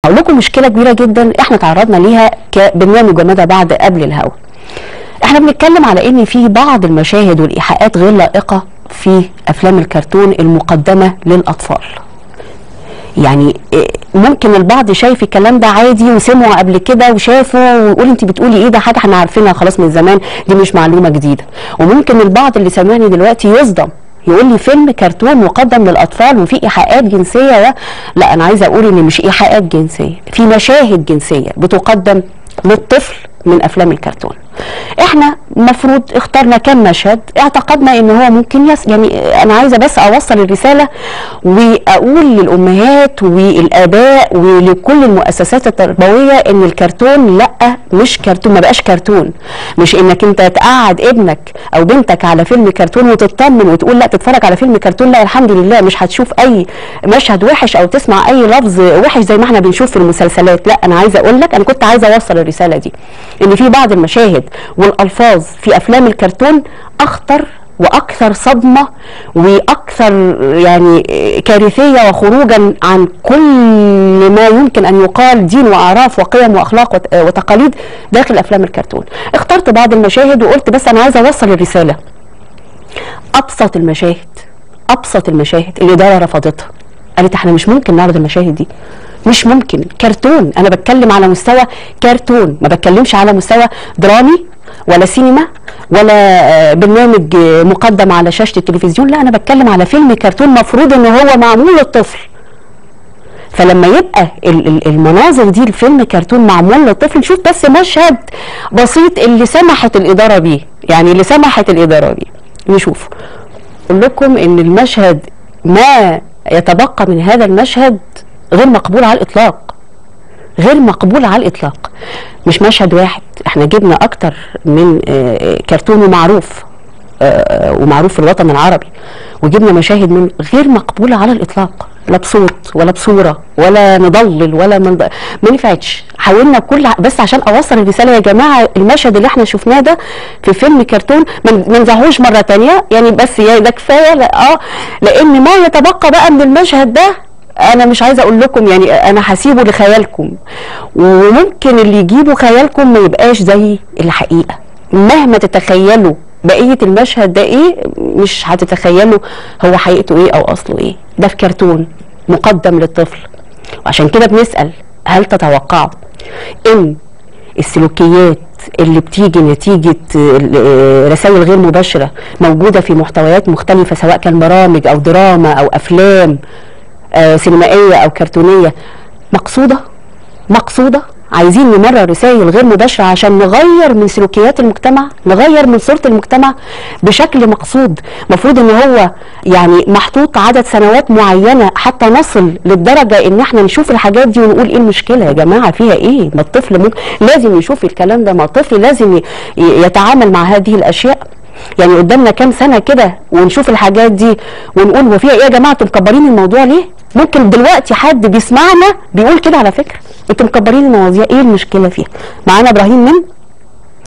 هقول لكم مشكله كبيره جدا احنا تعرضنا ليها كبرنامج وماذا بعد قبل الهوا احنا بنتكلم على ان في بعض المشاهد والايحاءات غير لائقه في افلام الكرتون المقدمه للاطفال يعني إيه، ممكن البعض شايف الكلام ده عادي وسمعه قبل كده وشافه ويقول انت بتقولي ايه ده حاجه احنا عارفينها خلاص من زمان دي مش معلومه جديده وممكن البعض اللي سامعني دلوقتي يصدم يقول لي فيلم كرتون مقدم للاطفال وفي ايحاءات جنسيه ده لا انا عايزه اقول ان مش ايحاءات جنسيه في مشاهد جنسيه بتقدم للطفل من افلام الكرتون احنا المفروض اخترنا كم مشهد اعتقدنا ان هو ممكن يس يعني انا عايزه بس اوصل الرساله واقول للامهات والاباء ولكل المؤسسات التربويه ان الكرتون لا مش كرتون ما بقاش كرتون مش انك انت تقعد ابنك او بنتك على فيلم كرتون وتطمن وتقول لا تتفرج على فيلم كرتون لا الحمد لله مش هتشوف اي مشهد وحش او تسمع اي لفظ وحش زي ما احنا بنشوف في المسلسلات لا انا عايزه اقول لك انا كنت عايزه اوصل الرساله دي ان في بعض المشاهد والالفاظ في افلام الكرتون اخطر واكثر صدمه واكثر يعني كارثيه وخروجا عن كل ما يمكن ان يقال دين واعراف وقيم واخلاق وت- وتقاليد داخل افلام الكرتون اخترت بعض المشاهد وقلت بس انا عايزه اوصل الرساله ابسط المشاهد ابسط المشاهد الاداره رفضتها قالت احنا مش ممكن نعرض المشاهد دي مش ممكن كرتون انا بتكلم على مستوى كرتون ما بتكلمش على مستوى درامي ولا سينما ولا آه، برنامج آه، مقدم على شاشه التلفزيون لا انا بتكلم على فيلم كرتون مفروض ان هو معمول للطفل فلما يبقى ال- ال- المناظر دي الفيلم كرتون معمول للطفل نشوف بس مشهد بسيط اللي سمحت الاداره بيه يعني اللي سمحت الاداره بيه نشوف اقول لكم ان المشهد ما يتبقى من هذا المشهد غير مقبول على الاطلاق غير مقبول على الاطلاق مش مشهد واحد احنا جبنا اكتر من آه، كرتون معروف آه، ومعروف في الوطن العربي وجبنا مشاهد من غير مقبوله على الاطلاق لا بصوت ولا بصوره ولا نضلل ولا من ما نفعتش حاولنا بكل ع- بس عشان اوصل الرساله يا جماعه المشهد اللي احنا شفناه ده في فيلم كرتون ما ن- ما نزعهوش مره تانية يعني بس يا ده كفايه لا اه لان ما يتبقى بقى من المشهد ده انا مش عايزه اقول لكم يعني انا هسيبه لخيالكم وممكن اللي يجيبوا خيالكم ما يبقاش زي الحقيقه مهما تتخيلوا بقيه المشهد ده ايه مش هتتخيلوا هو حقيقته ايه او اصله ايه ده في كرتون مقدم للطفل وعشان كده بنسال هل تتوقعوا ان السلوكيات اللي بتيجي نتيجة رسائل غير مباشرة موجودة في محتويات مختلفة سواء كان برامج أو دراما أو أفلام آه، سينمائيه او كرتونيه مقصوده مقصوده عايزين نمرر رسائل غير مباشره عشان نغير من سلوكيات المجتمع نغير من صوره المجتمع بشكل مقصود المفروض ان هو يعني محطوط عدد سنوات معينه حتى نصل للدرجه ان احنا نشوف الحاجات دي ونقول ايه المشكله يا جماعه فيها ايه ما الطفل ممكن لازم يشوف الكلام ده ما الطفل لازم ي- ي- يتعامل مع هذه الاشياء يعني قدامنا كام سنه كده ونشوف الحاجات دي ونقول هو فيها ايه يا جماعه انتوا مكبرين الموضوع ليه؟ ممكن دلوقتي حد بيسمعنا بيقول كده على فكره انتوا مكبرين المواضيع ايه المشكله فيها؟ معانا ابراهيم من